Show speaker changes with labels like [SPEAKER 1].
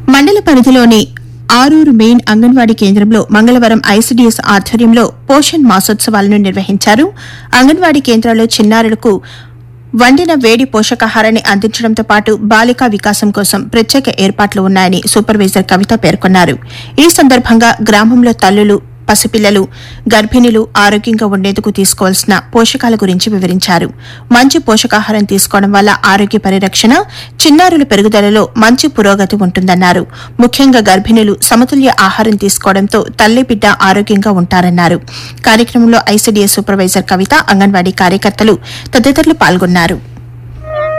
[SPEAKER 1] మండల పరిధిలోని ఆరూరు మెయిన్ అంగన్వాడీ కేంద్రంలో మంగళవారం ఐసీడీఎస్ ఆధ్వర్యంలో పోషణ్ మాసోత్సవాలను నిర్వహించారు అంగన్వాడీ కేంద్రాల్లో చిన్నారులకు వండిన వేడి పోషకాహారాన్ని అందించడంతో పాటు బాలికా వికాసం కోసం ప్రత్యేక ఏర్పాట్లు ఉన్నాయని సూపర్వైజర్ కవిత పేర్కొన్నారు ఈ సందర్భంగా గ్రామంలో తల్లులు పసిపిల్లలు గర్భిణులు ఆరోగ్యంగా ఉండేందుకు తీసుకోవాల్సిన పోషకాల గురించి వివరించారు మంచి పోషకాహారం తీసుకోవడం వల్ల ఆరోగ్య పరిరక్షణ చిన్నారుల పెరుగుదలలో మంచి పురోగతి ఉంటుందన్నారు ముఖ్యంగా గర్భిణులు సమతుల్య ఆహారం తీసుకోవడంతో తల్లి బిడ్డ ఆరోగ్యంగా ఉంటారన్నారు కార్యక్రమంలో ఐసీడీఎస్ సూపర్వైజర్ కవిత అంగన్వాడీ కార్యకర్తలు తదితరులు పాల్గొన్నారు